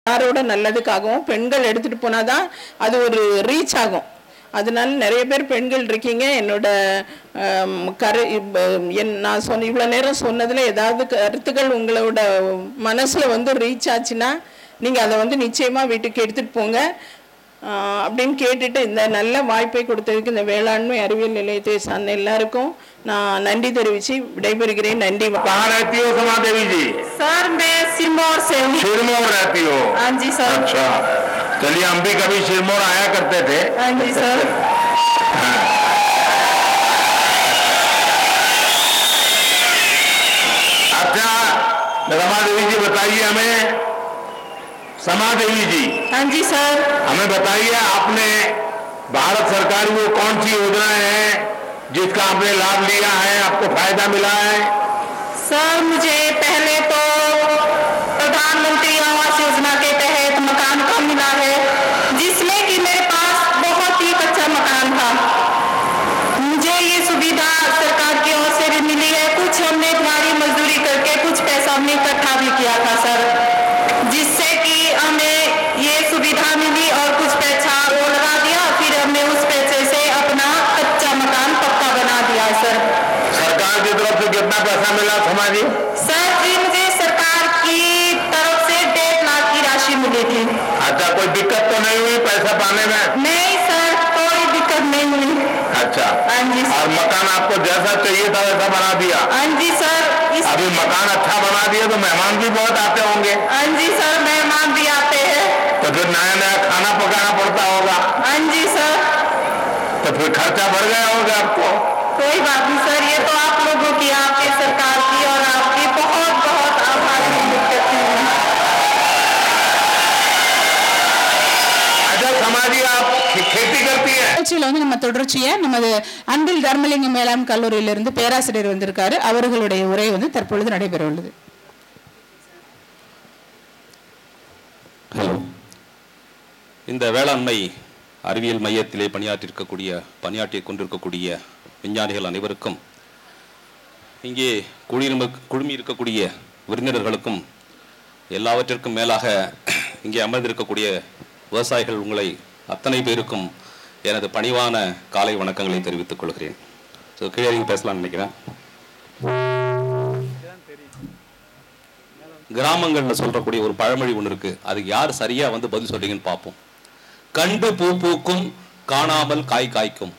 யாரோட நல்லதுக்காகவும் பெண்கள் எடுத்துட்டு போனாதான் அது ஒரு ரீச் ஆகும் அதனால நிறைய பேர் பெண்கள் இருக்கீங்க என்னோட ஆம், கரு இப்ப, என் நான் சொன்ன இவ்வளோ நேரம் சொன்னதில் ஏதாவது கருத்துக்கள் உங்களோட மனசில் வந்து ரீச் ஆச்சுன்னா நீங்கள் அதை வந்து நிச்சயமாக வீட்டுக்கு எடுத்துகிட்டு போங்க ஆஹ், அப்படின்னு கேட்டுட்டு இந்த நல்ல வாய்ப்பை கொடுத்ததுக்கு இந்த வேளாண்மை அறிவியல் நிலையத்தை சார்ந்த எல்லாருக்கும் நான் நன்றி தெரிவித்து விடைபெறுகிறேன் நன்றி कहाँ रहती हो समा देवी जी सर मैं सिरमौर से हूँ सिरमौर रहती हो हाँ जी सर अच्छा चलिए हम भी कभी सिरमौर आया करते थे हाँ जी सर अच्छा रमा देवी जी बताइए हमें समा देवी जी हाँ जी सर हमें बताइए आपने भारत सरकार की वो कौन सी योजनाएं हैं जिसका आपने लाभ लिया है आपको फायदा मिला है सर मुझे पहले तो प्रधानमंत्री आवास योजना के तहत मकान का मिला है जिसमें कि मेरे पास बहुत ही कच्चा मकान था मुझे ये सुविधा सरकार की ओर से भी मिली है कुछ हमने दिहाड़ी मजदूरी करके कुछ पैसा हमने इकट्ठा भी किया था सर जिससे कि हमें ये सुविधा मिली और कुछ पैसा वो लगा दिया फिर हमने उस पैसे से अपना कच्चा मकान पक्का बना दिया सर सरकार की तरफ से कितना पैसा मिला समा जी सर जी मुझे सरकार की तरफ से डेढ़ लाख की राशि मिली थी अच्छा कोई दिक्कत तो नहीं हुई पैसा पाने में नहीं सर कोई दिक्कत नहीं हुई अच्छा हाँ जी और सर मकान आपको जैसा चाहिए था वैसा बना दिया हाँ जी सर इस अभी मकान अच्छा बना दिया तो मेहमान भी बहुत आते होंगे हाँ जी सर मेहमान भी आते हैं तो फिर नया नया खाना पकाना पड़ता होगा हाँ जी सर तो फिर खर्चा बढ़ गया होगा आपको कोई बात नहीं सर ये तो आप लोगों की आपकी सरकार की और आपकी बहुत बहुत आभार व्यक्त करती हूँ अच्छा समाजी आप खे- खेती करती है நிகழ்ச்சியில் வந்து நம்ம தொடர்ச்சியா நமது அன்பில் தர்மலிங்கம் மேலாம் கல்லூரியிலிருந்து பேராசிரியர் வந்திருக்காரு அவர்களுடைய உரை வந்து தற்பொழுது நடைபெற உள்ளது ஹலோ இந்த வேளாண்மை அறிவியல் மையத்திலே பணியாற்றிருக்கக்கூடிய பணியாற்றிக் கொண்டிருக்கக்கூடிய விஞ்ஞானிகள் அனைவருக்கும் இங்கே குழுமி குழுமி இருக்கக்கூடிய விருந்தினர்களுக்கும் எல்லாவற்றிற்கும் மேலாக இங்கே அமர்ந்திருக்கக்கூடிய விவசாயிகள் உங்களை அத்தனை பேருக்கும் எனது பணிவான காலை வணக்கங்களை தெரிவித்துக் கொள்கிறேன் ஸோ கீழே நீங்க பேசலாம்னு நினைக்கிறேன் கிராமங்கள்ல சொல்றக்கூடிய ஒரு பழமொழி ஒன்று இருக்கு அதுக்கு யார் சரியா வந்து பதில் சொல்றீங்கன்னு பார்ப்போம் கண்டு பூ பூக்கும் காணாமல் காய் காய்க்கும்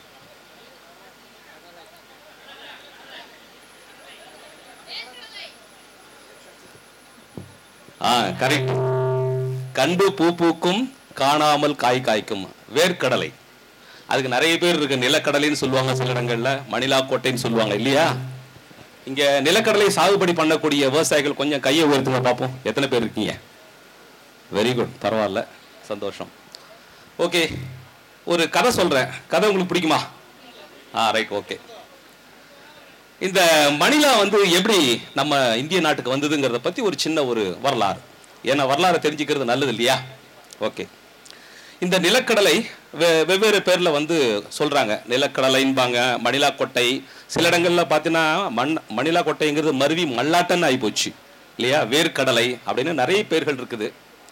ஆ கரெக்ட் கண்டு பூ பூக்கும் காணாமல் காய் காய்க்கும் வேர்க்கடலை அதுக்கு நிறைய பேர் இருக்கு நிலக்கடலைன்னு சொல்லுவாங்க சில இடங்கள்ல மணிலா கோட்டைன்னு சொல்லுவாங்க இல்லையா இங்க நிலக்கடலை சாகுபடி பண்ணக்கூடிய விவசாயிகள் கொஞ்சம் கையை உயர்த்துங்க பார்ப்போம் எத்தனை பேர் இருக்கீங்க வெரி குட் பரவாயில்ல சந்தோஷம் ஓகே ஒரு கதை சொல்றேன் கதை உங்களுக்கு பிடிக்குமா ஆ ரைட் ஓகே இந்த மணிலா வந்து எப்படி நம்ம இந்திய நாட்டுக்கு வந்ததுங்கிறத பத்தி ஒரு சின்ன ஒரு வரலாறு ஏன்னா வரலாறு தெரிஞ்சுக்கிறது நல்லது இல்லையா ஓகே இந்த நிலக்கடலை வெ- வெவ்வேறு பேர்ல வந்து சொல்றாங்க நிலக்கடலைன்பாங்க மணிலா கொட்டை சில இடங்கள்ல பார்த்தீங்கன்னா மண் மணிலா கொட்டைங்கிறது மருவி மல்லாட்டன்னு ஆகிப்போச்சு இல்லையா வேர்க்கடலை அப்படின்னு நிறைய பேர்கள் இருக்குது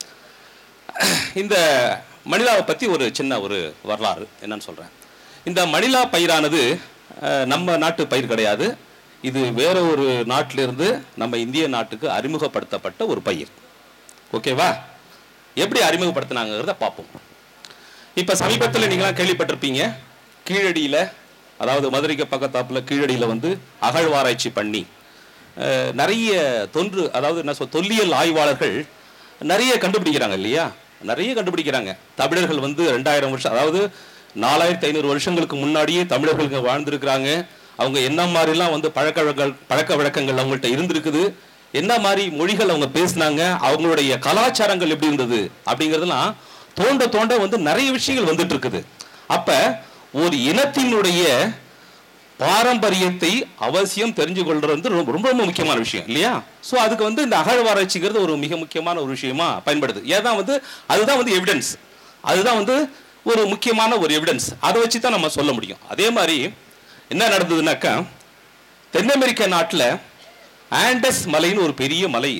இந்த மணிலாவை பற்றி ஒரு சின்ன ஒரு வரலாறு என்னன்னு சொல்கிறேன் இந்த மணிலா பயிரானது அஹ், நம்ம நாட்டு பயிர் கிடையாது இது வேற ஒரு நாட்டிலிருந்து நம்ம இந்திய நாட்டுக்கு அறிமுகப்படுத்தப்பட்ட ஒரு பயிர் ஓகேவா எப்படி அறிமுகப்படுத்தினாங்கிறத பார்ப்போம் இப்போ சமீபத்தில் நீங்களாம் கேள்விப்பட்டிருப்பீங்க கீழடியில் அதாவது மதுரைக்கு பக்கத்தாப்புல கீழடியில் வந்து அகழ்வாராய்ச்சி பண்ணி அஹ், நிறைய தொன்று அதாவது என்ன சொல் தொல்லியல் ஆய்வாளர்கள் நிறைய கண்டுபிடிக்கிறாங்க இல்லையா நிறைய கண்டுபிடிக்கிறாங்க தமிழர்கள் வந்து ரெண்டாயிரம் வருஷம் அதாவது நாலாயிரத்தி ஐநூறு வருஷங்களுக்கு முன்னாடியே தமிழர்கள் இங்க வாழ்ந்திருக்கிறாங்க அவங்க என்ன மாதிரிலாம் வந்து பழக்க வழக்கங்கள் பழக்க வழக்கங்கள் அவங்கள்ட்ட இருந்திருக்குது என்ன மாதிரி மொழிகள் அவங்க பேசினாங்க அவங்களுடைய கலாச்சாரங்கள் எப்படி இருந்தது அப்படிங்கிறதெல்லாம் தோண்ட தோண்ட வந்து நிறைய விஷயங்கள் வந்துட்டு இருக்குது அப்ப ஒரு இனத்தினுடைய பாரம்பரியத்தை அவசியம் தெரிஞ்சு கொள்றது வந்து ரொம்ப ரொம்ப ரொம்ப முக்கியமான விஷயம் இல்லையா சோ அதுக்கு வந்து இந்த அகழ்வாராய்ச்சிங்கிறது ஒரு மிக முக்கியமான ஒரு விஷயமா பயன்படுது ஏதான் வந்து அதுதான் வந்து எவிடன்ஸ் அதுதான் வந்து ஒரு முக்கியமான ஒரு எவிடன்ஸ் அதை வச்சு தான் நம்ம சொல்ல முடியும் அதே மாதிரி என்ன நடந்ததுன்னாக்கா தென் அமெரிக்க நாட்டில் ஆண்டஸ் மலைன்னு ஒரு பெரிய மலை இருக்கு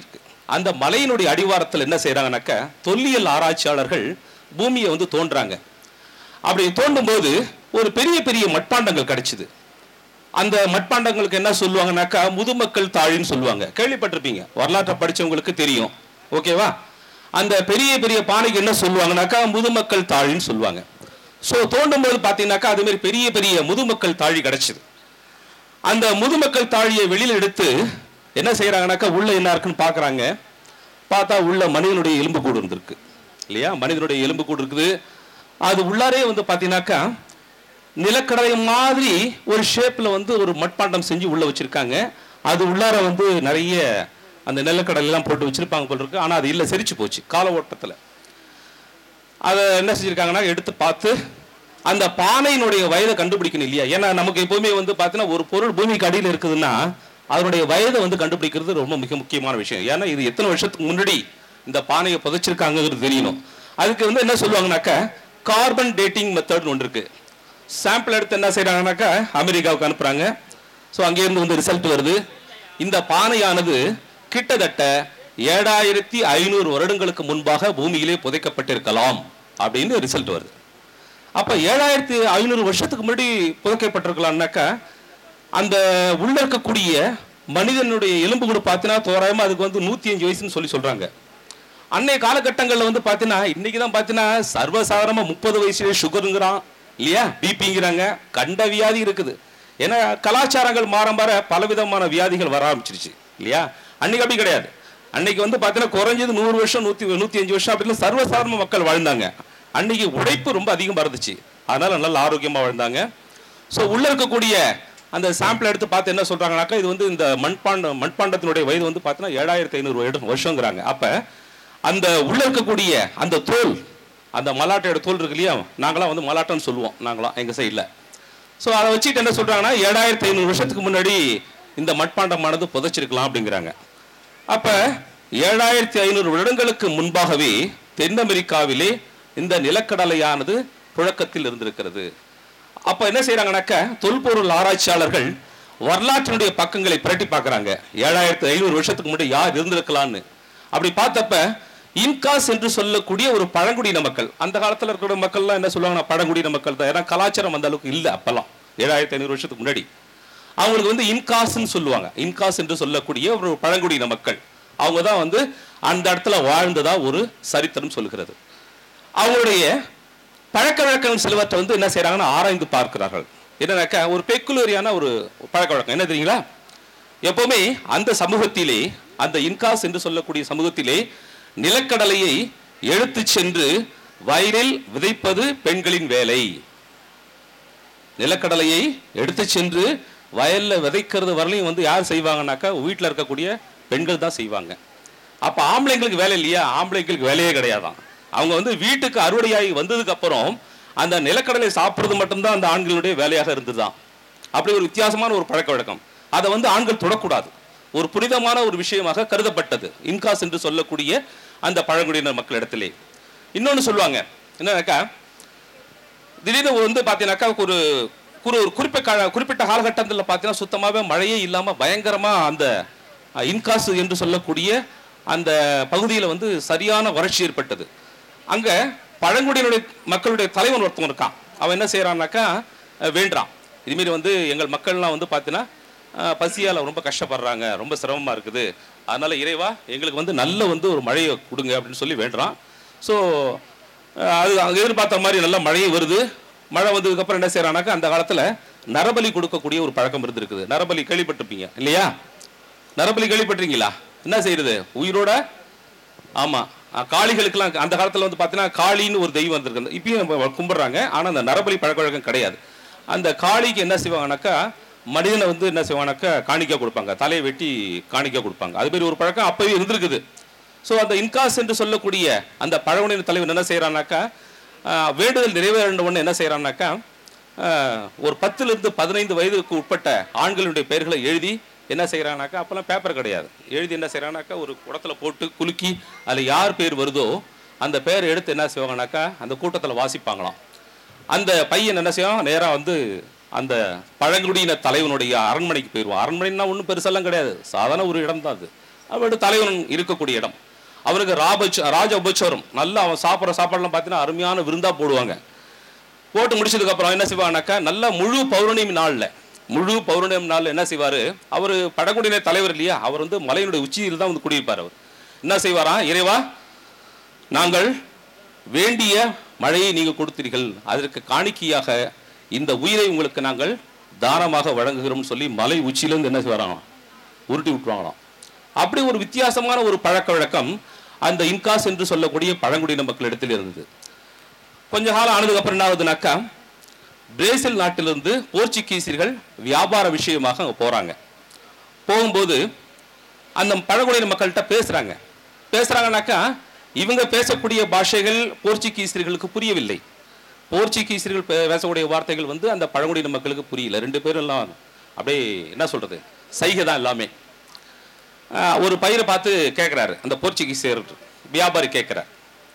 அந்த மலையினுடைய அடிவாரத்தில் என்ன செய்றாங்கனாக்க தொல்லியல் ஆராய்ச்சியாளர்கள் பூமியை வந்து தோன்றாங்க அப்படி தோண்டும் போது ஒரு பெரிய பெரிய மட்பாண்டங்கள் கிடைச்சிது அந்த மட்பாண்டங்களுக்கு என்ன சொல்லுவாங்கனாக்கா முதுமக்கள் தாழின்னு சொல்லுவாங்க கேள்விப்பட்டிருப்பீங்க வரலாற்றை படிச்சவங்களுக்கு தெரியும் ஓகேவா அந்த பெரிய பெரிய பானைக்கு என்ன சொல்லுவாங்கனாக்கா முதுமக்கள் தாழின்னு சொல்லுவாங்க ஸோ தோண்டும் போது பார்த்தீங்கன்னாக்கா அது மாதிரி பெரிய பெரிய முதுமக்கள் தாழி கிடைச்சிது அந்த முதுமக்கள் தாழியை வெளியில் எடுத்து என்ன செய்யறாங்கனாக்கா உள்ள என்ன இருக்குன்னு பார்க்கறாங்க பார்த்தா உள்ள மனிதனுடைய எலும்பு கூடு இருந்திருக்கு இல்லையா மனிதனுடைய எலும்பு கூடு இருக்குது அது உள்ளாரே வந்து பார்த்தீங்கன்னாக்கா நிலக்கடலை மாதிரி ஒரு ஷேப்ல வந்து ஒரு மட்பாண்டம் செஞ்சு உள்ள வச்சிருக்காங்க அது உள்ளார வந்து நிறைய அந்த நிலக்கடலை எல்லாம் போட்டு வச்சிருப்பாங்க போல இருக்கு ஆனா அது இல்ல செரிச்சு போச்சு கால ஓட்டத்துல அதை என்ன செஞ்சிருக்காங்கன்னா எடுத்து பார்த்து அந்த பானையினுடைய வயதை கண்டுபிடிக்கணும் இல்லையா ஏன்னா நமக்கு எப்பவுமே வந்து பார்த்தீங்கன்னா ஒரு பொருள் பூமிக்கு அடியில் இருக்குதுன்னா அதனுடைய வயதை வந்து கண்டுபிடிக்கிறது ரொம்ப மிக முக்கியமான விஷயம் ஏன்னா இது எத்தனை வருஷத்துக்கு முன்னாடி இந்த பானையை புதைச்சிருக்காங்கிறது தெரியணும் அதுக்கு வந்து என்ன சொல்லுவாங்கனாக்கா கார்பன் டேட்டிங் மெத்தட்னு ஒன்று இருக்கு சாம்பிள் எடுத்து என்ன செய்றாங்கனாக்கா அமெரிக்காவுக்கு அனுப்புறாங்க ஸோ அங்கேருந்து வந்து ரிசல்ட் வருது இந்த பானையானது கிட்டத்தட்ட ஏழாயிரத்தி ஐநூறு வருடங்களுக்கு முன்பாக பூமியிலே புதைக்கப்பட்டிருக்கலாம் அப்படின்னு ரிசல்ட் வருது அப்ப ஏழாயிரத்தி ஐநூறு வருஷத்துக்கு முன்னாடி புதைக்கப்பட்டிருக்கலாம்னாக்கா அந்த உள்ள இருக்கக்கூடிய மனிதனுடைய எலும்பு கூட பார்த்தீங்கன்னா தோராயமா அதுக்கு வந்து நூத்தி அஞ்சு வயசுன்னு சொல்லி சொல்றாங்க அன்னைய காலகட்டங்களில் வந்து பார்த்தீங்கன்னா இன்னைக்கு தான் பார்த்தீங்கன்னா சர்வசாதாரணமா முப்பது வயசுலேயே சுகருங்கிறான் இல்லையா பிபிங்கிறாங்க கண்ட வியாதி இருக்குது ஏன்னா கலாச்சாரங்கள் மாற மாற பலவிதமான வியாதிகள் வர ஆரம்பிச்சிருச்சு இல்லையா அன்னைக்கு அப்படி கிடையாது அன்னைக்கு வந்து பார்த்தீங்கன்னா குறைஞ்சது நூறு வருஷம் நூத்தி நூத்தி அஞ்சு வருஷம் அப்படின்னு சர்வசாதாரண மக்கள் வாழ்ந்தாங்க அன்னைக்கு உழைப்பு ரொம்ப அதிகமா இருந்துச்சு அதனால நல்ல ஆரோக்கியமா வாழ்ந்தாங்க ஸோ உள்ள இருக்கக்கூடிய அந்த சாம்பிள் எடுத்து பார்த்து என்ன சொல்றாங்கனாக்கா இது வந்து இந்த மண்பாண்ட மண்பாண்டத்தினுடைய வயது வந்து பார்த்தீங்கன்னா ஏழாயிரத்தி ஐநூறு வருஷங்கிறாங்க அப்ப அந்த உள்ள இருக்கக்கூடிய அந்த தோல் அந்த மலாட்டையோட தோல் இருக்கு இல்லையா நாங்களாம் வந்து மலாட்டம்னு சொல்லுவோம் நாங்களாம் எங்க சைடில் ஸோ அதை வச்சுட்டு என்ன சொல்றாங்கன்னா ஏழாயிரத்தி ஐநூறு வருஷத்துக்கு முன்னாடி இந்த மட்பாண்டமானது புதைச்சிருக்கலாம் அப்படிங்கிறாங்க அப்ப ஏழாயிரத்தி ஐநூறு வருடங்களுக்கு முன்பாகவே தென் அமெரிக்காவிலே இந்த நிலக்கடலையானது புழக்கத்தில் இருந்திருக்கிறது அப்ப என்ன செய்யறாங்கனாக்க தொல்பொருள் ஆராய்ச்சியாளர்கள் வரலாற்றினுடைய பக்கங்களை புரட்டி பார்க்கறாங்க ஏழாயிரத்தி ஐநூறு வருஷத்துக்கு முன்னாடி யார் இருந்திருக்கலாம்னு அப்படி பார்த்தப்ப இன்காஸ் என்று சொல்லக்கூடிய ஒரு பழங்குடியின மக்கள் அந்த காலத்துல இருக்கிற மக்கள்லாம் என்ன சொல்லுவாங்கன்னா பழங்குடியின மக்கள் தான் ஏன்னா கலாச்சாரம் அந்த அளவுக்கு இல்லை அப்பெல்லாம் ஏழாயிரத்தி ஐநூறு வருஷத்துக்கு முன்னாடி அவங்களுக்கு வந்து இன்காஸ்ன்னு சொல்லுவாங்க இன்காஸ் என்று சொல்லக்கூடிய ஒரு பழங்குடியின மக்கள் அவங்க தான் வந்து அந்த இடத்துல வாழ்ந்ததா ஒரு சரித்திரம் சொல்கிறது அவங்களுடைய பழக்க வழக்கம் சிலவற்றை வந்து என்ன செய்றாங்கன்னா ஆராய்ந்து பார்க்கிறார்கள் என்னன்னாக்கா ஒரு பெக்குலரியான ஒரு பழக்க வழக்கம் என்ன தெரியுங்களா எப்பவுமே அந்த சமூகத்திலே அந்த இன்காஸ் என்று சொல்லக்கூடிய சமூகத்திலே நிலக்கடலையை எடுத்துச் சென்று வயலில் விதைப்பது பெண்களின் வேலை நிலக்கடலையை எடுத்துச் சென்று வயல்ல விதைக்கிறது வரலையும் வந்து யார் செய்வாங்கனாக்கா வீட்டில் இருக்கக்கூடிய பெண்கள் தான் செய்வாங்க அப்ப ஆம்பளைங்களுக்கு வேலை இல்லையா ஆம்பளைங்களுக்கு வேலையே கிடையாதான் அவங்க வந்து வீட்டுக்கு அறுவடையாகி வந்ததுக்கு அப்புறம் அந்த நிலக்கடலை சாப்பிடுறது மட்டும்தான் அந்த ஆண்களுடைய வேலையாக இருந்ததுதான் அப்படி ஒரு வித்தியாசமான ஒரு பழக்க வழக்கம் அதை வந்து ஆண்கள் தொடக்கூடாது ஒரு புனிதமான ஒரு விஷயமாக கருதப்பட்டது இன்காஸ் என்று சொல்லக்கூடிய அந்த பழங்குடியினர் மக்களிடத்திலே இன்னொன்னு சொல்லுவாங்க என்னன்னாக்கா திடீர்னு வந்து பார்த்தீங்கன்னாக்கா ஒரு ஒரு ஒரு குறிப்பிட்ட கால குறிப்பிட்ட காலகட்டத்தில் பார்த்தீங்கன்னா சுத்தமாகவே மழையே இல்லாமல் பயங்கரமாக அந்த அஹ், இன்காசு என்று சொல்லக்கூடிய அந்த பகுதியில் வந்து சரியான வறட்சி ஏற்பட்டது அங்கே பழங்குடியினுடைய மக்களுடைய தலைவன் ஒருத்தவன் இருக்கான் அவன் என்ன செய்கிறான்னாக்கா வேண்டான் இதுமாரி வந்து எங்கள் மக்கள்லாம் வந்து பார்த்தீங்கன்னா அஹ், பசியால் ரொம்ப கஷ்டப்படுறாங்க ரொம்ப சிரமமாக இருக்குது அதனால இறைவா எங்களுக்கு வந்து நல்ல வந்து ஒரு மழையை கொடுங்க அப்படின்னு சொல்லி வேண்டுறான் ஸோ அது அங்கே எதிர்பார்த்த மாதிரி நல்ல மழையே வருது மழை வந்ததுக்கு அப்புறம் என்ன செய்யறானாக்கா அந்த காலத்துல நரபலி கொடுக்கக்கூடிய ஒரு பழக்கம் இருந்திருக்குது நரபலி கேள்விப்பட்டிருப்பீங்க இல்லையா நரபலி கேள்விப்பட்டிருக்கீங்களா என்ன செய்யறது உயிரோட ஆமா அஹ் காளிகளுக்கெல்லாம் அந்த காலத்துல வந்து பார்த்தீங்கன்னா காளின்னு ஒரு தெய்வம் வந்திருக்கு இப்பயும் நம்ம கும்பிடுறாங்க ஆனா அந்த நரபலி பழக்க வழக்கம் கிடையாது அந்த காளிக்கு என்ன செய்வாங்கனாக்கா மனிதனை வந்து என்ன செய்வாங்கனாக்கா காணிக்கை கொடுப்பாங்க தலையை வெட்டி காணிக்கை கொடுப்பாங்க அது மாதிரி ஒரு பழக்கம் அப்பவே இருந்திருக்குது ஸோ அந்த இன்காஸ் என்று சொல்லக்கூடிய அந்த பழங்குடியின தலைவர் என்ன செய்யறானாக்கா ஆஹ், வேண்டுதல் நிறைவேறின உடனே என்ன செய்யறானாக்கா ஆஹ், ஒரு பத்துலேருந்து பதினைந்து வயதுக்கு உட்பட்ட ஆண்களுடைய பெயர்களை எழுதி என்ன செய்யறானாக்கா அப்போல்லாம் பேப்பர் கிடையாது எழுதி என்ன செய்யறானாக்கா ஒரு குடத்துல போட்டு குலுக்கி அதில் யார் பேர் வருதோ அந்த பேரை எடுத்து என்ன செய்வாங்கனாக்கா அந்த கூட்டத்தில் வாசிப்பாங்களாம் அந்த பையன் என்ன செய்வான் நேராக வந்து அந்த பழங்குடியின தலைவனுடைய அரண்மனைக்கு போயிடுவான் அரண்மனைன்னா ஒன்றும் பெருசெல்லாம் கிடையாது சாதாரண ஒரு இடம் தான் அது அவரோட தலைவன் இருக்கக்கூடிய இடம் அவருக்கு ராபச் ராஜ உபச்சாரம் நல்லா அவன் சாப்பிட்ற சாப்பாடுலாம் பார்த்தீங்கன்னா அருமையான விருந்தா போடுவாங்க போட்டு முடிச்சதுக்கு அப்புறம் என்ன செய்வாங்கனாக்கா நல்ல முழு பௌர்ணமி நாள்ல முழு பௌர்ணமி நாள்ல என்ன செய்வாரு அவர் பழங்குடியினர் தலைவர் இல்லையா அவர் வந்து மலையினுடைய உச்சியில் தான் வந்து குடியிருப்பார் அவர் என்ன செய்வாராம் இறைவா நாங்கள் வேண்டிய மழையை நீங்கள் கொடுத்தீர்கள் அதற்கு காணிக்கையாக இந்த உயிரை உங்களுக்கு நாங்கள் தானமாக வழங்குகிறோம்னு சொல்லி மலை உச்சியிலேருந்து என்ன செய்வாராம் உருட்டி விட்டுருவாங்களாம் அப்படி ஒரு வித்தியாசமான ஒரு பழக்க வழக்கம் அந்த இன்காஸ் என்று சொல்லக்கூடிய பழங்குடியின மக்களிடத்தில் இருந்தது கொஞ்ச காலம் ஆனதுக்கு அப்புறம் என்ன ஆகுதுனாக்கா பிரேசில் நாட்டிலிருந்து போர்ச்சுகீசியர்கள் வியாபார விஷயமாக அங்கே போறாங்க போகும்போது அந்த பழங்குடியின மக்கள்கிட்ட பேசுறாங்க பேசுறாங்கனாக்கா இவங்க பேசக்கூடிய பாஷைகள் போர்ச்சுகீசியர்களுக்கு புரியவில்லை போர்ச்சுகீசியர்கள் பே- பேசக்கூடிய வார்த்தைகள் வந்து அந்த பழங்குடியின மக்களுக்கு புரியல ரெண்டு பேரும் எல்லாம் அப்படியே என்ன சொல்றது சைகை தான் எல்லாமே ஆஹ் ஒரு பயிரை பார்த்து கேட்குறாரு அந்த போர்ச்சுகீசியர் வியாபாரி கேட்குறார்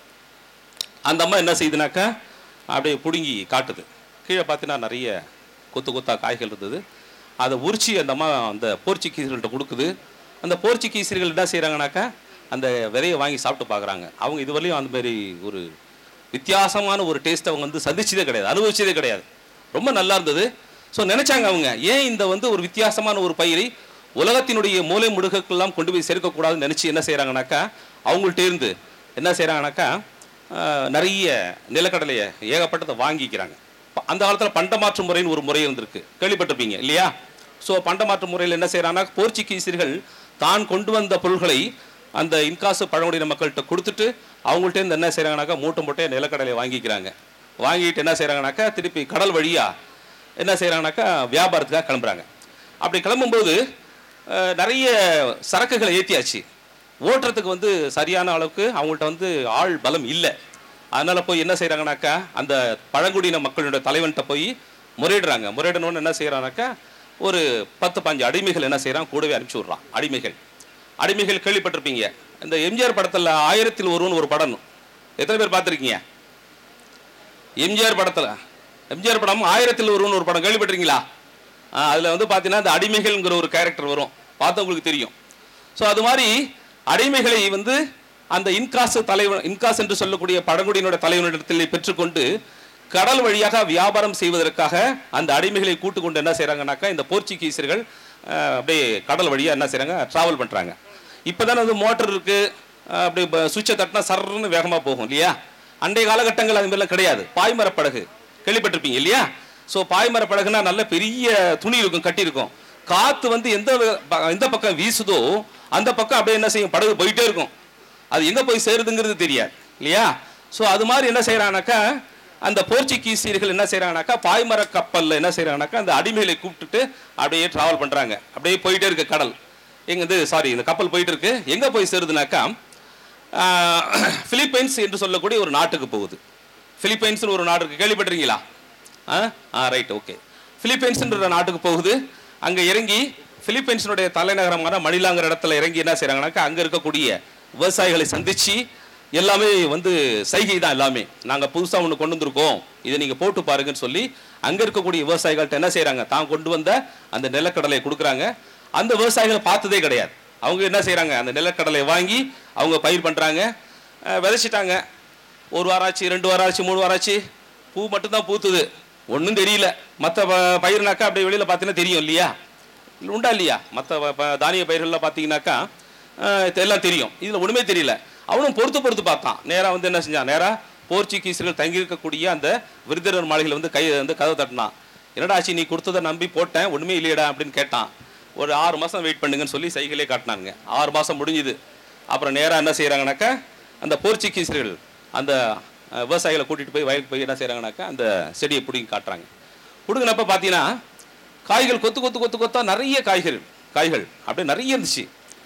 அந்த அம்மா என்ன செய்யுதுனாக்கா அப்படியே பிடுங்கி காட்டுது கீழே பார்த்தீங்கன்னா நிறைய கொத்து கொத்தா காய்கள் இருந்தது அதை உரிச்சு அந்த அம்மா அந்த போர்ச்சுகீசர்கள்ட்ட கொடுக்குது அந்த போர்ச்சுகீசர்கள் என்ன செய்கிறாங்கனாக்கா அந்த விதையை வாங்கி சாப்பிட்டு பார்க்குறாங்க அவங்க இதுவரையும் அந்த மாதிரி ஒரு வித்தியாசமான ஒரு டேஸ்ட் அவங்க வந்து சந்திச்சதே கிடையாது அனுபவிச்சதே கிடையாது ரொம்ப நல்லா இருந்தது ஸோ நினைச்சாங்க அவங்க ஏன் இந்த வந்து ஒரு வித்தியாசமான ஒரு பயிரை உலகத்தினுடைய மூலை முடுக்குக்கெல்லாம் கொண்டு போய் சேர்க்கக்கூடாதுன்னு நினச்சி என்ன செய்கிறாங்கனாக்கா அவங்கள்ட்ட இருந்து என்ன செய்கிறாங்கனாக்கா ஆஹ், நிறைய நிலக்கடலையை ஏகப்பட்டதை வாங்கிக்கிறாங்க ப- அந்த காலத்தில் பண்டமாற்று முறைன்னு ஒரு முறை இருந்திருக்கு கேள்விப்பட்டிருப்பீங்க இல்லையா ஸோ பண்டமாற்று முறையில் என்ன செய்கிறாங்கன்னா போர்ச்சுகீசியர்கள் தான் கொண்டு வந்த பொருள்களை அந்த இன்காசு பழங்குடியின மக்கள்கிட்ட கொடுத்துட்டு அவங்கள்ட்ட இருந்து என்ன செய்கிறாங்கனாக்கா மூட்டை மூட்டையை நிலக்கடலையை வாங்கிக்கிறாங்க வாங்கிட்டு என்ன செய்கிறாங்கனாக்கா திருப்பி கடல் வழியா என்ன செய்கிறாங்கனாக்கா வியாபாரத்துக்காக கிளம்புறாங்க அப்படி கிளம்பும்போது அஹ், நிறைய சரக்குகளை ஏற்றியாச்சு ஓட்டுறதுக்கு வந்து சரியான அளவுக்கு அவங்கள்ட்ட வந்து ஆள் பலம் இல்லை அதனால போய் என்ன செய்கிறாங்கனாக்கா அந்த பழங்குடியின மக்களுடைய தலைவன்கிட்ட போய் முறையிடுறாங்க முறையிடணும்னு என்ன செய்கிறானாக்கா ஒரு பத்து பாஞ்சு அடிமைகள் என்ன செய்கிறான் கூடவே அனுப்பிச்சி விட்றான் அடிமைகள் அடிமைகள் கேள்விப்பட்டிருப்பீங்க இந்த எம்ஜிஆர் படத்தில் ஆயிரத்தில் ஒருவன் ஒரு படம் எத்தனை பேர் பார்த்துருக்கீங்க எம்ஜிஆர் படத்தில் எம்ஜிஆர் படம் ஆயிரத்தில் ஒருவன் ஒரு படம் கேள்விப்பட்டிருக்கீங்களா அதில் வந்து பார்த்தீங்கன்னா இந்த அடிமைகள்ங்கிற ஒரு கேரக்டர் வரும் பார்த்தவங்களுக்கு தெரியும் ஸோ அது மாதிரி அடிமைகளை வந்து அந்த இன்காசு தலைவன் இன்காஸ் என்று சொல்லக்கூடிய பழங்குடியினுடைய தலைவனிடத்தில் பெற்றுக்கொண்டு கடல் வழியாக வியாபாரம் செய்வதற்காக அந்த அடிமைகளை கூட்டு கொண்டு என்ன செய்கிறாங்கனாக்கா இந்த போர்ச்சுகீசியர்கள் அஹ், அப்படியே கடல் வழியாக என்ன செய்கிறாங்க ட்ராவல் பண்ணுறாங்க இப்போ தானே வந்து மோட்டர் இருக்குது அப்படி சுவிட்சை தட்டினா சர்ன்னு வேகமாக போகும் இல்லையா அன்றைய காலகட்டங்கள் அது மாதிரிலாம் கிடையாது பாய்மரப் படகு கேள்விப்பட்டிருப்பீங்க இல்லையா ஸோ பாய்மரப் படகுனா நல்ல பெரிய துணி இருக்கும் கட்டி இருக்கும் காற்று வந்து எந்த ப- எந்த பக்கம் வீசுதோ அந்த பக்கம் அப்படியே என்ன செய்யும் படகு போயிட்டே இருக்கும் அது எங்கே போய் சேருதுங்கிறது தெரியாது இல்லையா ஸோ அது மாதிரி என்ன செய்கிறாங்கனாக்கா அந்த போர்ச்சுகீசியர்கள் என்ன செய்கிறாங்கனாக்கா பாய்மர கப்பலில் என்ன செய்கிறாங்கனாக்கா அந்த அடிமைகளை கூப்பிட்டுட்டு அப்படியே ட்ராவல் பண்ணுறாங்க அப்படியே போயிட்டே இருக்கு கடல் எங்க வந்து சாரி இந்த கப்பல் போயிட்டு இருக்கு எங்கே போய் சேருதுனாக்கா ஆஹ், பிலிப்பைன்ஸ் என்று சொல்லக்கூடிய ஒரு நாட்டுக்கு போகுது பிலிப்பைன்ஸ்னு ஒரு நாடு இருக்கு கேள்விப்பட்டிருக்கீங்களா ஆ ஆ ரைட் ஓகே பிலிப்பைன்ஸ்ன்ற நாட்டுக்கு போகுது அங்கே இறங்கி பிலிப்பைன்ஸினுடைய தலைநகரமான மணிலாங்கிற இடத்துல இறங்கி என்ன செய்கிறாங்கனாக்கா அங்கே இருக்கக்கூடிய விவசாயிகளை சந்திச்சு எல்லாமே வந்து சைகை தான் எல்லாமே நாங்கள் புதுசாக ஒன்று கொண்டு வந்திருக்கோம் இதை நீங்கள் போட்டு பாருங்கன்னு சொல்லி அங்கே இருக்கக்கூடிய விவசாயிகள்ட்ட என்ன செய்கிறாங்க தான் கொண்டு வந்த அந்த நிலக்கடலையை கொடுக்குறாங்க அந்த விவசாயிகளை பார்த்ததே கிடையாது அவங்க என்ன செய்கிறாங்க அந்த நிலக்கடலையை வாங்கி அவங்க பயிர் பண்ணுறாங்க விதைச்சிட்டாங்க ஒரு வாரம் ஆச்சு ரெண்டு வாரம் ஆச்சு மூணு வாரம் ஆச்சு பூ மட்டும்தான் பூத்துது ஒன்றும் தெரியல மற்ற பயிர்னாக்கா அப்படியே வெளியில் பார்த்தீங்கன்னா தெரியும் இல்லையா இல்ல, உண்டா இல்லையா மற்ற தானிய பயிர்கள்லாம் பார்த்தீங்கன்னாக்கா அஹ், இது எல்லாம் தெரியும் இதில் ஒன்றுமே தெரியல அவனும் பொறுத்து பொறுத்து பார்த்தான் நேராக வந்து என்ன செஞ்சான் நேராக போர்ச்சுகீசர்கள் தங்கியிருக்கக்கூடிய அந்த விருந்தினர் மாளிகையில் வந்து கை வந்து கதவை தட்டினான் என்னடா ஆச்சு நீ கொடுத்ததை நம்பி போட்டேன் ஒன்றுமே இல்லையடா அப்படின்னு கேட்டான் ஒரு ஆறு மாதம் வெயிட் பண்ணுங்கன்னு சொல்லி சைக்கிளே காட்டினாங்க ஆறு மாதம் முடிஞ்சுது அப்புறம் நேராக என்ன செய்கிறாங்கனாக்கா அந்த போர்ச்சுகீசர்கள் அந்த அஹ், விவசாயிகளை கூட்டிகிட்டு போய் வயலுக்கு போய் என்ன செய்கிறாங்கனாக்கா அந்த செடியை பிடிங்கி காட்டுறாங்க பிடுங்கினப்ப பார்த்தீங்கன்னா காய்கள் கொத்து கொத்து கொத்து கொத்தா நிறைய காய்கள் காய்கள் அப்படியே நிறைய இருந்துச்சு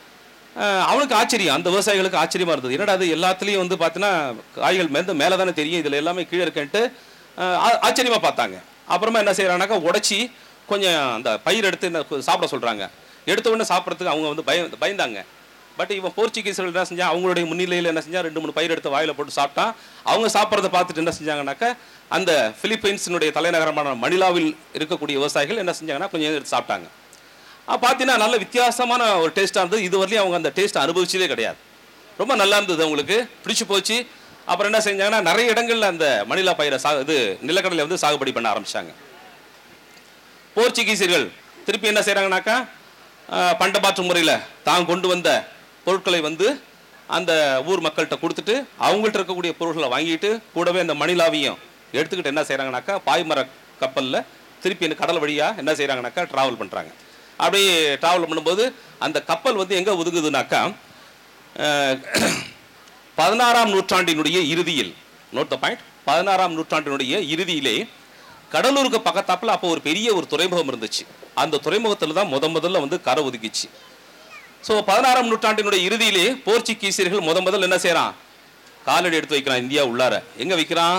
அஹ் அவனுக்கு ஆச்சரியம் அந்த விவசாயிகளுக்கு ஆச்சரியமா இருந்தது என்னடா அது எல்லாத்துலேயும் வந்து பார்த்தீங்கன்னா காய்கள் மேந்த மேலே தானே தெரியும் இதில் எல்லாமே கீழே இருக்கேன்ட்டு அஹ் ஆ- ஆச்சரியமா பார்த்தாங்க அப்புறமா என்ன செய்கிறாங்கனாக்கா உடைச்சி கொஞ்சம் அந்த பயிர் எடுத்து என்ன கு- சாப்பிட சொல்கிறாங்க எடுத்த உடனே சாப்பிட்றதுக்கு அவங்க வந்து பய பயந்தாங்க பட் இவன் போர்ச்சுகீசர்கள் என்ன செஞ்சா அவங்களுடைய முன்னிலையில் என்ன செஞ்சா ரெண்டு மூணு பயிர் எடுத்து வாயில போட்டு சாப்பிட்டான் அவங்க சாப்பிட்றத பார்த்துட்டு என்ன செஞ்சாங்கனாக்கா அந்த பிலிப்பைன்ஸினுடைய தலைநகரமான மணிலாவில் இருக்கக்கூடிய விவசாயிகள் என்ன செஞ்சாங்கன்னா கொஞ்சம் எடுத்து சாப்பிட்டாங்க பார்த்தீங்கன்னா நல்ல வித்தியாசமான ஒரு டேஸ்ட்டாக இருந்தது இது வரலையும் அவங்க அந்த டேஸ்ட் அனுபவிச்சதே கிடையாது ரொம்ப நல்லா இருந்தது அவங்களுக்கு பிடிச்சு போச்சு அப்புறம் என்ன செஞ்சாங்கன்னா நிறைய இடங்கள்ல அந்த மணிலா பயிரை சா இது நிலக்கடலை வந்து சாகுபடி பண்ண ஆரம்பிச்சாங்க போர்ச்சுகீசியர்கள் திருப்பி என்ன செய்கிறாங்கனாக்கா பண்டமாற்று முறையில் தான் கொண்டு வந்த பொருட்களை வந்து அந்த ஊர் மக்கள்கிட்ட கொடுத்துட்டு அவங்கள்ட்ட இருக்கக்கூடிய பொருட்களை வாங்கிட்டு கூடவே அந்த மணிலாவையும் எடுத்துக்கிட்டு என்ன செய்கிறாங்கனாக்கா பாய்மர கப்பலில் திருப்பி இந்த கடல் வழியாக என்ன செய்கிறாங்கனாக்கா ட்ராவல் பண்ணுறாங்க அப்படி ட்ராவல் பண்ணும்போது அந்த கப்பல் வந்து எங்கே ஒதுங்குதுனாக்கா அஹ், பதினாறாம் நூற்றாண்டினுடைய இறுதியில் நோட் த பாயிண்ட் பதினாறாம் நூற்றாண்டினுடைய இறுதியிலே கடலூருக்கு பக்கத்தாப்புல அப்போ ஒரு பெரிய ஒரு துறைமுகம் இருந்துச்சு அந்த துறைமுகத்தில் தான் முத முதல்ல வந்து கரை ஒதுக்கிச்சு ஸோ பதினாறாம் நூற்றாண்டினுடைய இறுதியிலே போர்ச்சுகீசியர்கள் முத முதல்ல என்ன செய்றான் காலடி எடுத்து வைக்கிறான் இந்தியா உள்ளார எங்க வைக்கிறான்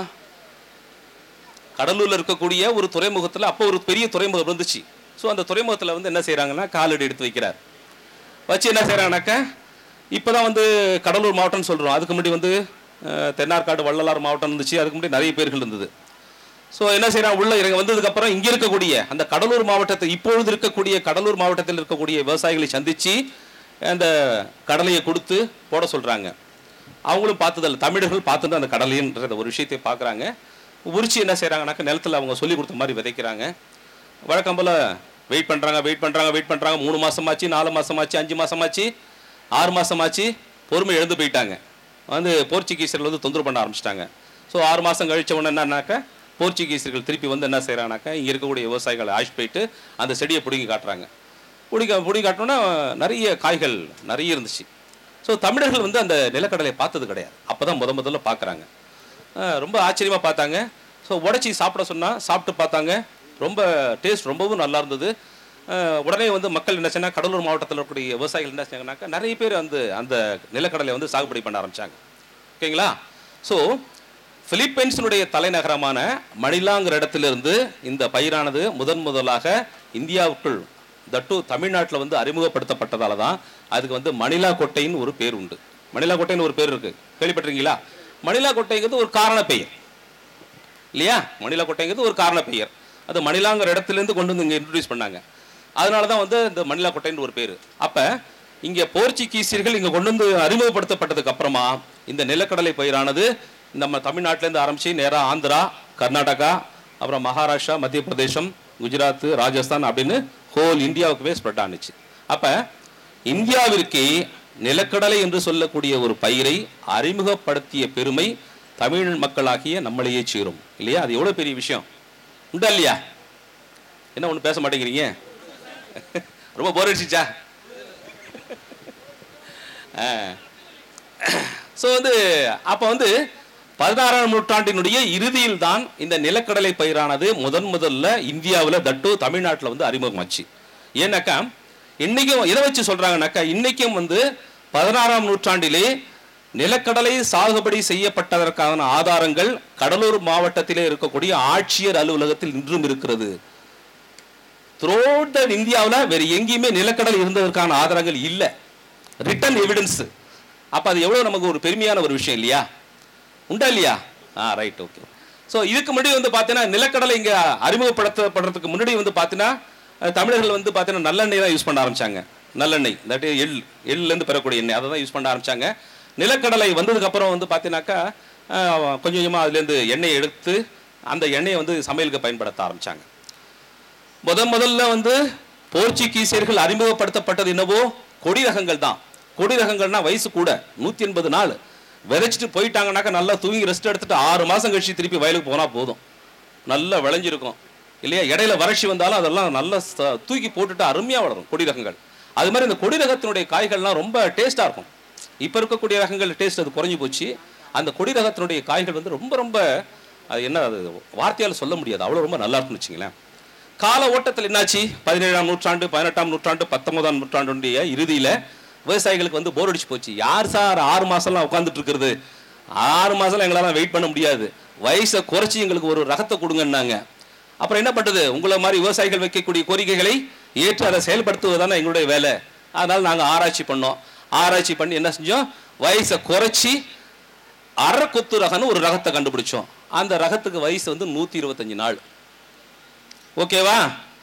கடலூர்ல இருக்கக்கூடிய ஒரு துறைமுகத்துல அப்போ ஒரு பெரிய துறைமுகம் இருந்துச்சு ஸோ அந்த துறைமுகத்துல வந்து என்ன செய்றாங்கன்னா காலடி எடுத்து வைக்கிறார் வச்சு என்ன செய்றாங்கனாக்கா இப்போதான் வந்து கடலூர் மாவட்டம்னு சொல்றோம் அதுக்கு முன்னாடி வந்து அஹ், தென்னார்காடு வள்ளலார் மாவட்டம் இருந்துச்சு அதுக்கு முன்னாடி நிறைய பேர்கள் இருந்தது ஸோ என்ன செய்றாங்க உள்ள இறங்க வந்ததுக்கு அப்புறம் இங்க இருக்கக்கூடிய அந்த கடலூர் மாவட்டத்தை இப்பொழுது இருக்கக்கூடிய கடலூர் மாவட்டத்தில் இருக்கக்கூடிய விவசாயிகளை சந்திச்சு அந்த கடலையை கொடுத்து போட சொல்றாங்க அவங்களும் பார்த்ததில்ல தமிழர்கள் பார்த்துட்டு அந்த கடலைன்ற ஒரு விஷயத்தை பார்க்குறாங்க உரிச்சு என்ன செய்றாங்கனாக்கா நிலத்துல அவங்க சொல்லி கொடுத்த மாதிரி விதைக்கிறாங்க வழக்கம் போல வெயிட் பண்றாங்க வெயிட் பண்றாங்க வெயிட் பண்றாங்க மூணு மாசமாச்சு நாலு மாசமாச்சு அஞ்சு மாசமாச்சு ஆறு மாசமாச்சு பொறுமை எழுந்து போயிட்டாங்க வந்து போர்ச்சுகீசர்கள் வந்து தொந்தரவு பண்ண ஆரம்பிச்சிட்டாங்க ஸோ ஆறு மாசம் கழிச்ச உடனே என்னன்னாக்கா போர்ச்சுகீசர்கள் திருப்பி வந்து என்ன செய்றாங்கனாக்கா இங்க இருக்கக்கூடிய விவசாயிகளை ஆய்ச்சி போயிட்டு அந்த செடியை பிடுங்கி காட்டுறாங்க பிடிக்க பிடிங்கி காட்டினோன்னா நிறைய காய்கள் நிறைய இருந்துச்சு ஸோ தமிழர்கள் வந்து அந்த நிலக்கடலை பார்த்தது கிடையாது அப்போ தான் முத முதல்ல பார்க்குறாங்க ரொம்ப ஆச்சரியமாக பார்த்தாங்க ஸோ உடச்சி சாப்பிட சொன்னால் சாப்பிட்டு பார்த்தாங்க ரொம்ப டேஸ்ட் ரொம்பவும் நல்லா இருந்தது அஹ் உடனே வந்து மக்கள் என்ன செய்யணும் கடலூர் மாவட்டத்தில் இருக்கக்கூடிய விவசாயிகள் என்ன செஞ்சாங்கனாக்கா நிறைய பேர் வந்து அந்த நிலக்கடலை வந்து சாகுபடி பண்ண ஆரம்பிச்சாங்க ஓகேங்களா ஸோ பிலிப்பைன்ஸினுடைய தலைநகரமான மணிலாங்கிற இடத்திலிருந்து இந்த பயிரானது முதன் முதலாக இந்தியாவுக்குள் தட்டு தமிழ்நாட்டில் வந்து அறிமுகப்படுத்தப்பட்டதால தான் அதுக்கு வந்து மணிலா கொட்டைன்னு ஒரு பேர் உண்டு மணிலா கொட்டைன்னு ஒரு பேர் இருக்கு கேள்விப்பட்டிருக்கீங்களா மணிலா கொட்டைங்கிறது ஒரு காரண பெயர் இல்லையா மணிலா கொட்டைங்கிறது ஒரு காரண பெயர் அது மணிலாங்கிற இடத்துலேருந்து கொண்டு வந்து இங்கே இன்ட்ரடியூஸ் பண்ணாங்க அதனால தான் வந்து இந்த மணிலா கொட்டைன்னு ஒரு பேர் அப்போ இங்கே போர்ச்சுகீசியர்கள் இங்கே கொண்டு வந்து அறிமுகப்படுத்தப்பட்டதுக்கு அப்புறமா இந்த நிலக்கடலை பயிரானது நம்ம தமிழ்நாட்டிலேருந்து ஆரம்பித்து நேராக ஆந்திரா கர்நாடகா அப்புறம் மகாராஷ்டிரா மத்திய பிரதேசம் குஜராத் ராஜஸ்தான் அப்படின்னு ஹோல் இந்தியாவுக்குவே ஸ்ப்ரெட் ஆனுச்சு அப்போ இந்தியாவிற்கே நிலக்கடலை என்று சொல்லக்கூடிய ஒரு பயிரை அறிமுகப்படுத்திய பெருமை தமிழ் மக்களாகிய நம்மளையே சேரும் இல்லையா அது எவ்வளோ பெரிய விஷயம் உண்டா இல்லையா என்ன ஒன்றும் பேச மாட்டேங்கிறீங்க ரொம்ப போர் அடிச்சிச்சா ஸோ வந்து அப்போ வந்து பதினாறாம் நூற்றாண்டினுடைய இறுதியில் தான் இந்த நிலக்கடலை பயிரானது முதன் முதல்ல இந்தியாவில் தட்டு தமிழ்நாட்டில் வந்து அறிமுகமாச்சு ஏன்னாக்கா இன்னைக்கும் எதை வச்சு சொல்றாங்கனாக்கா இன்னைக்கும் வந்து பதினாறாம் நூற்றாண்டிலே நிலக்கடலை சாகுபடி செய்யப்பட்டதற்கான ஆதாரங்கள் கடலூர் மாவட்டத்திலே இருக்கக்கூடிய ஆட்சியர் அலுவலகத்தில் இன்றும் இருக்கிறது த்ரோட் இந்தியாவில் வேற எங்கேயுமே நிலக்கடலை இருந்ததற்கான ஆதாரங்கள் இல்லை ரிட்டன் எவிடன்ஸ் அப்போ அது எவ்வளோ நமக்கு ஒரு பெருமையான ஒரு விஷயம் இல்லையா உண்டா இல்லையா ஆ ரைட் ஓகே ஸோ இதுக்கு முன்னாடி வந்து பார்த்தீங்கன்னா நிலக்கடலை இங்கே அறிமுகப்படுத்தப்படுறதுக்கு முன்னாடி வந்து பார்த்தீங்கன்னா அஹ், தமிழர்கள் வந்து பார்த்தீங்கன்னா நல்லெண்ணெய் தான் யூஸ் பண்ண ஆரம்பிச்சாங்க நல்லெண்ணெய் தட் எள் எள்லேருந்து பெறக்கூடிய எண்ணெய் அதை தான் யூஸ் பண்ண ஆரம்பிச்சாங்க நிலக்கடலை வந்ததுக்கப்புறம் வந்து பார்த்தீங்கன்னாக்கா அஹ், கொஞ்சம் கொஞ்சமாக அதுலேருந்து எண்ணெய் எடுத்து அந்த எண்ணெயை வந்து சமையலுக்கு பயன்படுத்த ஆரம்பிச்சாங்க முத முதல்ல வந்து போர்ச்சுகீசியர்கள் அறிமுகப்படுத்தப்பட்டது என்னவோ கொடி ரகங்கள் தான் கொடி ரகங்கள்னா வயசு கூட நூற்றி எண்பது நாள் விதைச்சிட்டு போயிட்டாங்கனாக்கா நல்லா தூங்கி ரெஸ்ட் எடுத்துட்டு ஆறு மாதம் கழிச்சு திருப்பி வயலுக்கு போனால் போதும் நல்லா விளைஞ்சிருக்கும் இல்லையா இடையில வறட்சி வந்தாலும் அதெல்லாம் நல்லா ச- தூக்கி போட்டுட்டு அருமையாக வளரும் கொடி ரகங்கள் அது மாதிரி இந்த கொடி ரகத்தினுடைய காய்கள்லாம் ரொம்ப டேஸ்ட்டாக இருக்கும் இப்போ இருக்கக்கூடிய ரகங்கள் டேஸ்ட் அது குறைஞ்சி போச்சு அந்த கொடி ரகத்தினுடைய காய்கள் வந்து ரொம்ப ரொம்ப அது என்ன அது வார்த்தையால் சொல்ல முடியாது அவ்வளோ ரொம்ப நல்லா இருக்கும்னு வச்சுங்களேன் கால ஓட்டத்தில் என்னாச்சு பதினேழாம் நூற்றாண்டு பதினெட்டாம் நூற்றாண்டு பத்தொன்பதாம் நூற்றாண்டுடைய இறுதியில் விவசாயிகளுக்கு வந்து போர் அடிச்சு போச்சு யார் சார் ஆறு மாசம்லாம் உட்காந்துட்டு இருக்கிறது ஆறு மாசம்லாம் எங்களால வெயிட் பண்ண முடியாது வயசை குறைச்சி எங்களுக்கு ஒரு ரகத்தை கொடுங்கன்னாங்க அப்புறம் என்ன பண்றது உங்களை மாதிரி விவசாயிகள் வைக்கக்கூடிய கோரிக்கைகளை ஏற்று அதை செயல்படுத்துவதுதானே எங்களுடைய வேலை அதனால நாங்கள் ஆராய்ச்சி பண்ணோம் ஆராய்ச்சி பண்ணி என்ன செஞ்சோம் வயசை குறைச்சி அரை கொத்து ரகம்னு ஒரு ரகத்தை கண்டுபிடிச்சோம் அந்த ரகத்துக்கு வயசு வந்து நூற்றி இருபத்தஞ்சு நாள் ஓகேவா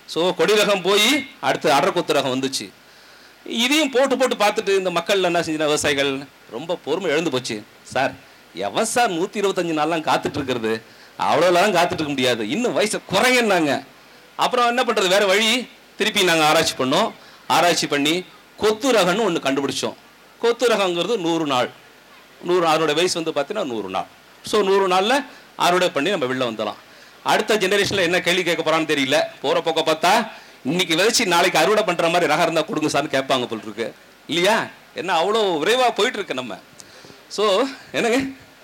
ஸோ கொடி ரகம் போய் அடுத்து அடர்கொத்து ரகம் வந்துச்சு இதையும் போட்டு போட்டு பார்த்துட்டு இந்த மக்கள் என்ன செஞ்சு விவசாயிகள் ரொம்ப பொறுமை எழுந்து போச்சு சார் எவன் சார் நூற்றி இருபத்தஞ்சு நாள்லாம் காத்துட்டு இருக்கிறது அவ்வளோலாம் காத்துட்டு இருக்க முடியாது இன்னும் வயசு குறையன்னாங்க அப்புறம் என்ன பண்ணுறது வேற வழி திருப்பி நாங்கள் ஆராய்ச்சி பண்ணோம் ஆராய்ச்சி பண்ணி கொத்து ரகம்னு ஒன்று கண்டுபிடிச்சோம் கொத்து ரகங்கிறது நூறு நாள் நூறு அதோட வயசு வந்து பார்த்தீங்கன்னா நூறு நாள் ஸோ நூறு நாளில் அறுவடை பண்ணி நம்ம வெளில வந்துடலாம் அடுத்த ஜெனரேஷனில் என்ன கேள்வி கேட்க போகிறான்னு தெரியல போகிற போக்க பார்த்தா இன்னைக்கு விதைச்சி நாளைக்கு அறுவடை பண்ணுற மாதிரி ரகம் இருந்தால் கொடுங்க சார்னு கேட்பாங்க போல் இருக்கு இல்லையா என்ன அவ்வளோ விரைவாக போயிட்டு இருக்கு நம்ம ஸோ என்னங்க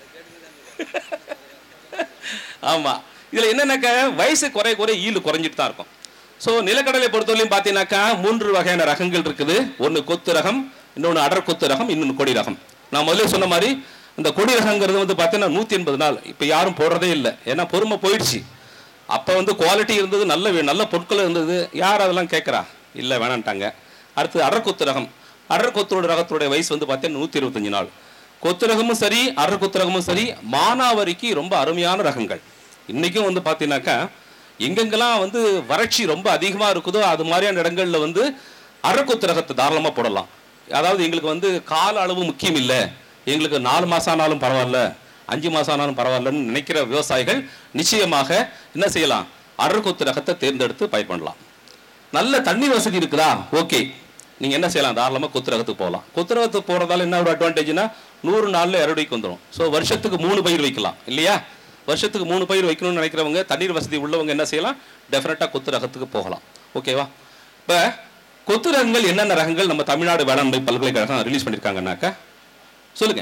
ஆமாம் இதில் என்னன்னாக்கா வயசு குறைய குறைய ஈல்டு குறைஞ்சிட்டு தான் இருக்கும் ஸோ நிலக்கடலை பொறுத்தவரையும் பார்த்தீங்கன்னாக்கா மூன்று வகையான ரகங்கள் இருக்குது ஒன்று கொத்து ரகம் இன்னொன்று அடர் கொத்து ரகம் இன்னொன்று கொடி ரகம் நான் முதல்ல சொன்ன மாதிரி இந்த கொடி ரகங்கிறது வந்து பார்த்தீங்கன்னா நூற்றி எண்பது நாள் இப்போ யாரும் போடுறதே இல்லை ஏன்னா பொறுமை போயிடுச்சு அப்போ வந்து குவாலிட்டி இருந்தது நல்ல வே- நல்ல பொருட்கள் இருந்தது யார் அதெல்லாம் கேட்குறா இல்லை வேணான்ட்டாங்க அடுத்து அடர் கொத்து ரகம் அடர் கொத்தோட ரகத்தோட வயசு வந்து பார்த்தீங்கன்னா நூற்றி இருபத்தஞ்சு நாள் கொத்து ரகமும் சரி அடர் கொத்து ரகமும் சரி மானாவரிக்கு ரொம்ப அருமையான ரகங்கள் இன்றைக்கும் வந்து பார்த்தீங்கன்னாக்கா எங்கெங்கெல்லாம் வந்து வறட்சி ரொம்ப அதிகமாக இருக்குதோ அது மாதிரியான இடங்கள்ல வந்து அரைக்கொத்து ரகத்தை தாராளமாக போடலாம் அதாவது எங்களுக்கு வந்து கால அளவு முக்கியம் இல்லை எங்களுக்கு நாலு மாதம் ஆனாலும் பரவாயில்ல அஞ்சு மாதம் ஆனாலும் பரவாயில்லன்னு நினைக்கிற விவசாயிகள் நிச்சயமாக என்ன செய்யலாம் அரைக்கொத்து ரகத்தை தேர்ந்தெடுத்து பயிர் பண்ணலாம் நல்ல தண்ணீர் வசதி இருக்குதா ஓகே நீங்கள் என்ன செய்யலாம் தாராளமாக கொத்து ரகத்துக்கு போகலாம் கொத்து ரகத்துக்கு போகிறதால என்ன ஒரு அட்வான்டேஜ்னா நூறு நாளில் அறுவடைக்கு வந்துடும் ஸோ வருஷத்துக்கு மூணு பயிர் வைக்கலாம் இல்லையா வருஷத்துக்கு மூணு பயிர் வைக்கணும்னு நினைக்கிறவங்க தண்ணீர் வசதி உள்ளவங்க என்ன செய்யலாம் டெஃபினட்டாக கொத்து ரகத்துக்கு போகலாம் ஓகேவா இப்போ கொத்து ரகங்கள் என்னென்ன ரகங்கள் நம்ம தமிழ்நாடு வேளாண்மை பல்கலைக்கழகம் ரிலீஸ் பண்ணியிருக்காங்கன்னாக்கா சொல்லுங்க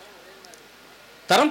தரம்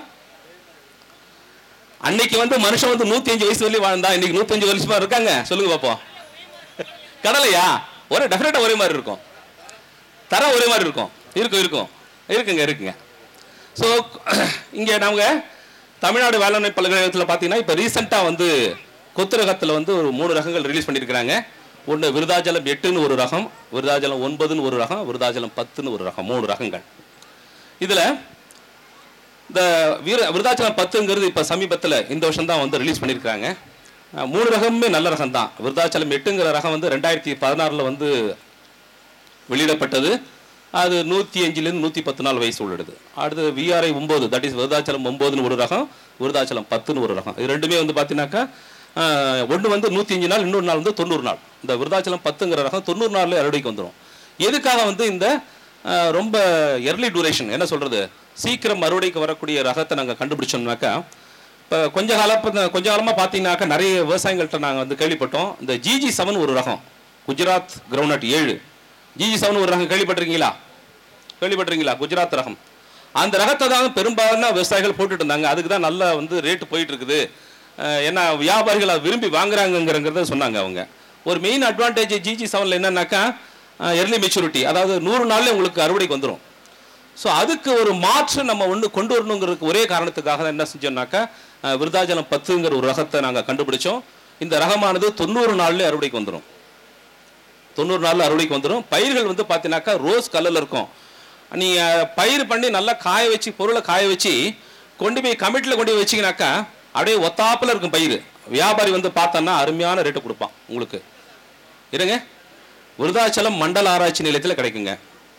அன்னைக்கு வந்து மனுஷன் வந்து நூத்தி அஞ்சு வயசு வரலையும் வாழ்ந்தா இன்னைக்கு நூத்தஞ்சு வருஷமா இருக்காங்க சொல்லுங்க பாப்போம் கடலையா ஒரே டெஃபினட்டா ஒரே மாதிரி இருக்கும் தரம் ஒரே மாதிரி இருக்கும் இருக்கும் இருக்கும் இருக்குங்க இருக்குங்க ஸோ இங்கே நாங்க தமிழ்நாடு வேளாண்மை பல்கலைக்கழகத்தில் பார்த்தீங்கன்னா இப்போ ரீசெண்டாக வந்து கொத்து ரகத்தில் வந்து ஒரு மூணு ரகங்கள் ரிலீஸ் பண்ணியிருக்கிறாங்க ஒன்று விருதாச்சலம் எட்டுன்னு ஒரு ரகம் விருதாச்சலம் ஒன்பதுன்னு ஒரு ரகம் விருதாச்சலம் பத்துன்னு ஒரு ரகம் மூணு ரகங்கள் இதில் இந்த வீர விருதாச்சலம் பத்துங்கிறது இப்போ சமீபத்தில் இந்த வருஷம் தான் வந்து ரிலீஸ் பண்ணியிருக்காங்க அஹ் மூணு ரகமுமே நல்ல ரகம் தான் விருதாச்சலம் எட்டுங்கிற ரகம் வந்து ரெண்டாயிரத்தி பதினாறில் வந்து வெளியிடப்பட்டது அது நூற்றி அஞ்சுலேருந்து நூற்றி பத்து நாள் வயசு உள்ளது அடுத்து விஆர்ஐ ஒம்பது தட் இஸ் விருதாச்சலம் ஒம்போதுன்னு ஒரு ரகம் விருதாச்சலம் பத்துன்னு ஒரு ரகம் இது ரெண்டுமே வந்து பார்த்தீங்கன்னாக்கா ஒன்று வந்து நூற்றி அஞ்சு நாள் இன்னொரு நாள் வந்து தொண்ணூறு நாள் இந்த விருதாச்சலம் பத்துங்கிற ரகம் தொண்ணூறு நாளில் அறுவடைக்கு வந்துடும் எதுக்காக வந்து இந்த அஹ், ரொம்ப எர்லி டூரேஷன் என்ன சொல்கிறது சீக்கிரம் அறுவடைக்கு வரக்கூடிய ரகத்தை நாங்கள் கண்டுபிடிச்சோம்னாக்கா இப்போ கொஞ்ச காலம் கொஞ்ச காலமாக பார்த்தீங்கன்னாக்கா நிறைய விவசாயிகள்கிட்ட நாங்கள் வந்து கேள்விப்பட்டோம் இந்த ஜிஜி செவன் ஒரு ரகம் குஜராத் கிரவுனட் ஏழு ஜிஜி செவன் ஒரு ரகம் கேள்விப்பட்டிருக்கீங்களா கேள்விப்பட்டிருக்கீங்களா குஜராத் ரகம் அந்த ரகத்தை தான் பெரும்பாலான விவசாயிகள் போட்டுட்டு இருந்தாங்க அதுக்கு தான் நல்ல வந்து ரேட்டு போயிட்டு இருக்குது அஹ் ஏன்னா வியாபாரிகள் அதை விரும்பி வாங்குறாங்கங்கிறத சொன்னாங்க அவங்க ஒரு மெயின் அட்வான்டேஜ் ஜிஜி செவனில் என்னன்னாக்கா எர்லி மெச்சூரிட்டி அதாவது நூறு நாள்ல உங்களுக்கு அறுவடைக்கு வந்துடும் ஸோ அதுக்கு ஒரு மாற்று நம்ம ஒன்று கொண்டு வரணுங்கிறதுக்கு ஒரே காரணத்துக்காக தான் என்ன செஞ்சோம்னாக்கா அஹ், விருதாச்சலம் பத்துங்கிற ஒரு ரகத்தை நாங்கள் கண்டுபிடிச்சோம் இந்த ரகமானது தொண்ணூறு நாள்ல அறுவடைக்கு வந்துடும் தொண்ணூறு நாள்ல அறுவடைக்கு வந்துடும் பயிர்கள் வந்து பார்த்தீங்கன்னாக்கா ரோஸ் கலரில் இருக்கும் நீங்கள் பயிர் பண்ணி நல்லா காய வச்சு பொருளை காய வச்சு கொண்டு போய் கமிட்டியில் கொண்டு போய் வச்சிங்கனாக்கா அப்படியே ஒத்தாப்பில் இருக்கும் பயிர் வியாபாரி வந்து பார்த்தோன்னா அருமையான ரேட்டு கொடுப்பான் உங்களுக்கு இருங்க விருதாச்சலம் மண்டல ஆராய்ச்சி நிலையத்தில் கிடைக்குங்க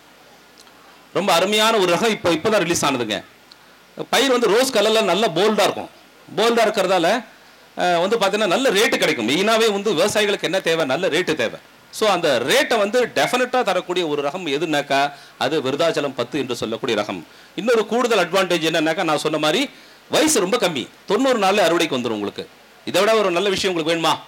ரொம்ப அருமையான ஒரு ரகம் இப்போ இப்போ தான் ரிலீஸ் ஆனதுங்க பயிர் வந்து ரோஸ் கலரில் நல்ல போல்டாக இருக்கும் போல்டாக இருக்கிறதால அஹ், வந்து பார்த்தீங்கன்னா நல்ல ரேட்டு கிடைக்கும் மெயினாகவே வந்து விவசாயிகளுக்கு என்ன தேவை நல்ல ரேட்டு தேவை ஸோ அந்த ரேட்டை வந்து டெஃபினட்டாக தரக்கூடிய ஒரு ரகம் எதுனாக்கா அது விருதாச்சலம் பத்து என்று சொல்லக்கூடிய ரகம் இன்னொரு கூடுதல் அட்வான்டேஜ் என்னன்னாக்கா நான் சொன்ன மாதிரி வயசு ரொம்ப கம்மி தொண்ணூறு நாளில் அறுவடைக்கு வந்துடும் உங்களுக்கு இதை விட ஒரு நல்ல விஷயம் உங்களுக்கு வேணுமா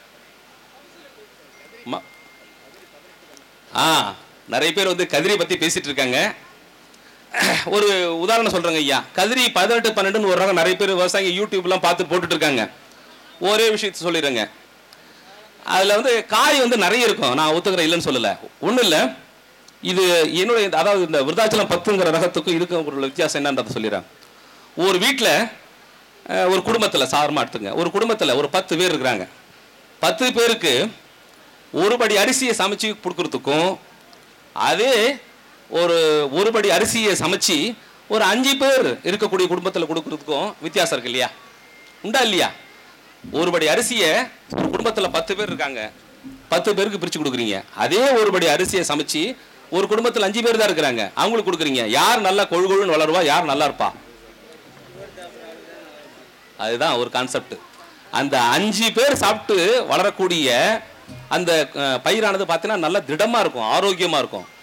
ம- ஆ நிறைய பேர் வந்து கதிரை பத்தி பேசிட்டு இருக்காங்க ஒரு உதாரணம் சொல்றேங்க ஐயா கதிரி பதினெட்டு பன்னெண்டுன்னு ஒரு ரகம் நிறைய பேர் விவசாயிங்க யூடியூப்லாம் பார்த்து போட்டுட்டு இருக்காங்க ஒரே விஷயத்த சொல்லிடுறேங்க அதில் வந்து காய் வந்து நிறைய இருக்கும் நான் ஒத்துக்கிறேன் இல்லைன்னு சொல்லலை ஒன்றும் இல்லை இது என்னுடைய அதாவது இந்த விருதாச்சலம் பத்துங்கிற ரகத்துக்கும் இதுக்கும் ஒரு வித்தியாசம் என்னன்றதை சொல்லிடுறேன் ஒரு வீட்டில் ஒரு குடும்பத்தில் சாதாரணமாக எடுத்துங்க ஒரு குடும்பத்தில் ஒரு பத்து பேர் இருக்கிறாங்க பத்து பேருக்கு ஒரு படி அரிசியை சமைச்சு கொடுக்கறதுக்கும் அதே ஒரு ஒரு படி அரிசியை சமைச்சு ஒரு அஞ்சு பேர் இருக்கக்கூடிய குடும்பத்தில் கொடுக்கறதுக்கும் வித்தியாசம் இருக்கு இல்லையா உண்டா இல்லையா ஒரு படி அரிசியை ஒரு குடும்பத்தில் பத்து பேர் இருக்காங்க பத்து பேருக்கு பிரிச்சு கொடுக்குறீங்க அதே ஒரு படி அரிசியை சமைச்சு ஒரு குடும்பத்தில் அஞ்சு பேர் தான் இருக்கிறாங்க அவங்களுக்கு கொடுக்குறீங்க யார் நல்லா கொழு கொழுன்னு வளருவா யார் நல்லா இருப்பா அதுதான் ஒரு கான்செப்ட் அந்த அஞ்சு பேர் சாப்பிட்டு வளரக்கூடிய அந்த அஹ், பயிரானது பார்த்தீங்கன்னா நல்லா திடமா இருக்கும் ஆரோக்கியமா இருக்கும்